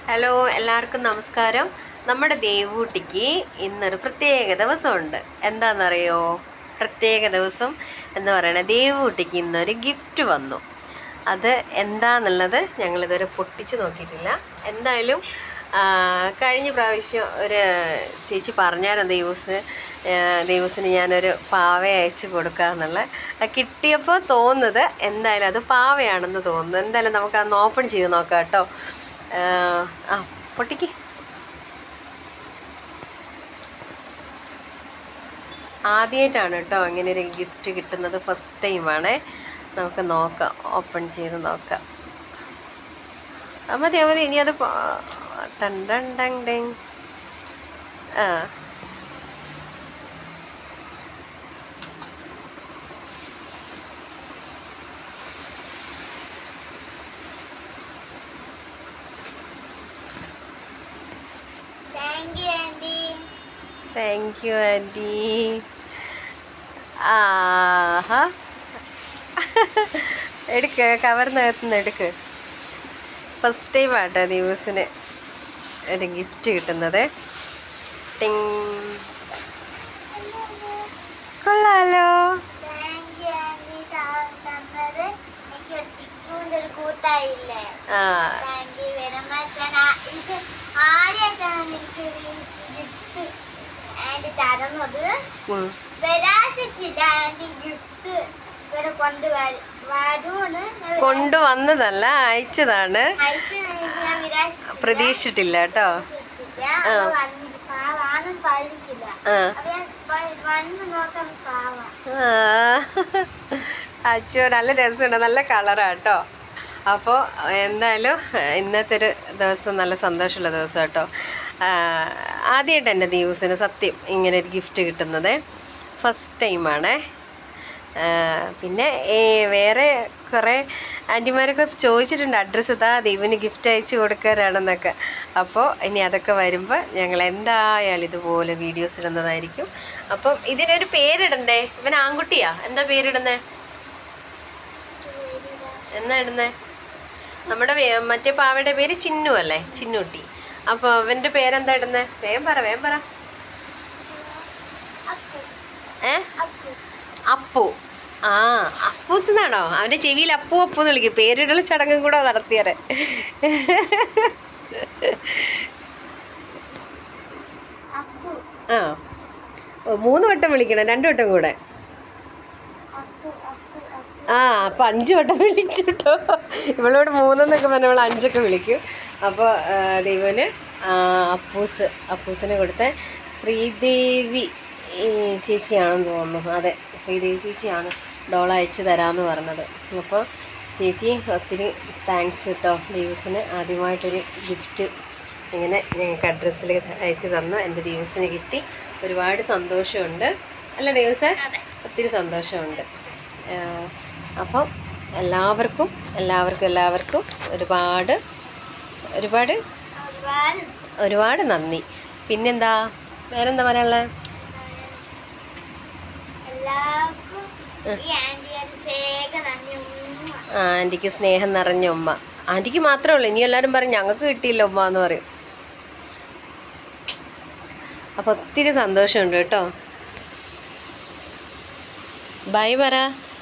Hello എല്ലാവർക്കും നമസ്കാരം നമ്മുടെ ദേവൂട്ടിക്ക് ഇന്നൊരു പ്രത്യേക ദിവസമുണ്ട് എന്താണെന്നറിയോ പ്രത്യേക ദിവസം എന്ന് പറയുന്നത് ദേവൂട്ടിക്ക് ഇന്നൊരു ഗിഫ്റ്റ് വന്നു അത് എന്താന്നുള്ളത് ഞങ്ങളിതുവരെ പൊട്ടിച്ച് നോക്കിയിട്ടില്ല എന്തായാലും ആ, കഴിഞ്ഞ പ്രാവശ്യം ഒരു ചേച്ചി പറഞ്ഞായിരുന്നു ദേവൂസ് ദേവൂസിന് ഞാനൊരു പാവ അയച്ചു കൊടുക്കാന്നുള്ള അത് കിട്ടിയപ്പോൾ തോന്നുന്നത് എന്തായാലും അത് പാവയാണെന്ന് തോന്നുന്നു എന്തായാലും നമുക്ക് അന്ന് ഓപ്പൺ ചെയ്ത് നോക്കാം കേട്ടോ ആ പൊട്ടിക്ക് ആദ്യമായിട്ടാണ് കേട്ടോ ഇങ്ങനെ ഒരു ഗിഫ്റ്റ് കിട്ടുന്നത് ഫസ്റ്റ് ടൈമാണേ നമുക്ക് നോക്കാം ഓപ്പൺ ചെയ്ത് നോക്കാം ആ മതി ആ മതി ഇനി അത് പ- ടൺ ടൺ ടങ് ടെങ് ആ thank you aunty thank you aunty ആഹാ എടുക്ക് കവറിനകത്തുനിന്ന് എടുക്ക് ഫസ്റ്റ് ടൈം ആട്ടോ ദിവസിന് ഒരു ഗിഫ്റ്റ് കിട്ടുന്നത് ടിങ് കൊള്ളാലോ താങ്ക് യു ആൻറ്റി തന്നത് എനിക്ക് ഒരു ചിക്കുവിൻ്റെ ഒരു കൂട്ടായില്ലേ ആ താങ്ക് യു വെരി മച്ച് ഞാൻ ആ- എനിക്ക് ആദ്യമായിട്ടാണ് എനിക്കൊരു ഗിഫ്റ്റ് ആൻറ്റി തരുന്നത് ഉം. പ്രകാശിച്ചില്ല ആൻറ്റി ഗിഫ്റ്റ് ഇവിടെ കൊണ്ടുവരും വരുമെന്ന് ഞാൻ കൊണ്ടുവന്നതല്ല അയച്ചതാണ് അയച്ചു ഞാൻ വിചാരിച്ചില്ല. പ്രതീക്ഷിച്ചിട്ടില്ല കേട്ടോ പ്രതീക്ഷിച്ചില്ല. അപ്പൊ വന്ന് പാവാന്നും പറഞ്ഞിട്ടില്ല ആ അപ്പൊ ഞാൻ വ- വന്ന് നോക്കാൻ പാവ അച്ചോ നല്ല രസമുണ്ട് നല്ല കളറാണ് കേട്ടോ അപ്പോൾ എന്തായാലും ഇന്നത്തെ ഒരു ദിവസം നല്ല സന്തോഷമുള്ള ദിവസം കേട്ടോ ആദ്യമായിട്ട് എൻ്റെ ദിവസത്തിന് സത്യം ഇങ്ങനെ ഒരു ഗിഫ്റ്റ് കിട്ടുന്നത് ഫസ്റ്റ് ടൈമാണേ പിന്നെ ഏ, വേറെ കുറേ ആൻറ്റിമാരൊക്കെ ചോദിച്ചിട്ടുണ്ട് അഡ്രസ്സ് ഇതാ ദൈവന് ഗിഫ്റ്റ് അയച്ചു കൊടുക്കാനാണെന്നൊക്കെ അപ്പോൾ ഇനി അതൊക്കെ വരുമ്പോൾ ഞങ്ങൾ എന്തായാലും ഇതുപോലെ വീഡിയോസ് ഇടുന്നതായിരിക്കും അപ്പം ഇതിനൊരു പേരിടണ്ടേ ഇവൻ ആൺകുട്ടിയാ എന്താ പേരിടുന്നേ എന്നാ ഇടുന്നേ നമ്മുടെ വേ- മറ്റേ പാവയുടെ പേര് ചിന്നു അല്ലേ ചിന്നുട്ടി അപ്പോൾ അവൻ്റെ പേരെന്താ ഇടുന്നേ വേഗം പറ വേഗം പറ അപ്പു ഏ അപ്പു അപ്പു ആ അപ്പൂസ് എന്നാണോ അവൻ്റെ ചെവിയിൽ അപ്പു അപ്പു എന്ന് വിളിക്കും പേരിടൽ ചടങ്ങും കൂടെ നടത്തിയാരെ അപ്പു ആ ഓ, മൂന്ന് വട്ടം വിളിക്കണം രണ്ട് വട്ടം കൂടെ അപ്പു അപ്പു അപ്പു ആ അപ്പം അഞ്ച് വട്ടം വിളിച്ചു കേട്ടോ ഇവളോട് മൂന്നെന്നൊക്കെ പറഞ്ഞ അവൾ അഞ്ചൊക്കെ വിളിക്കും അപ്പോൾ ദൈവന് അപ്പൂസ് അപ്പൂസിന് കൊടുത്ത ശ്രീദേവി ഈ, ചേച്ചിയാണെന്ന് തോന്നുന്നു അതെ ശ്രീദേവി ചേച്ചിയാണ് ഡോൾ അയച്ചു തരാമെന്ന് പറഞ്ഞത് അപ്പോൾ ചേച്ചി ഒത്തിരി താങ്ക്സ് കേട്ടോ ദിവസിന് ആദ്യമായിട്ടൊരു ഗിഫ്റ്റ് ഇങ്ങനെ ഞങ്ങൾക്ക് അഡ്രസ്സിൽ അയച്ചു തന്നു എൻ്റെ ദിവസിന് കിട്ടി ഒരുപാട് സന്തോഷമുണ്ട് അല്ല ദിവസം ഒത്തിരി സന്തോഷമുണ്ട് ആഹ് അപ്പം എല്ലാവർക്കും എല്ലാവർക്കും എല്ലാവർക്കും ഒരുപാട് ഒരുപാട് ഒരുപാട് ഒരുപാട് നന്ദി പിന്നെന്താ വേറെന്താ പറയാനുള്ളത് എല്ലാവർക്കും ഈ ആന്റി അഭിഷേക നന്ദി ഉമ്മ. ആ ആൻറ്റിക്ക് സ്നേഹം നിറഞ്ഞ ഉമ്മ ആൻറ്റിക്ക് മാത്രമേ ഉള്ളൂ ഇനി എല്ലാവരും പറയും ഞങ്ങൾക്ക് കിട്ടിയില്ല ഉമ്മ എന്ന് പറയും അപ്പോൾ ഒത്തിരി സന്തോഷമുണ്ട് കേട്ടോ ബൈ പറ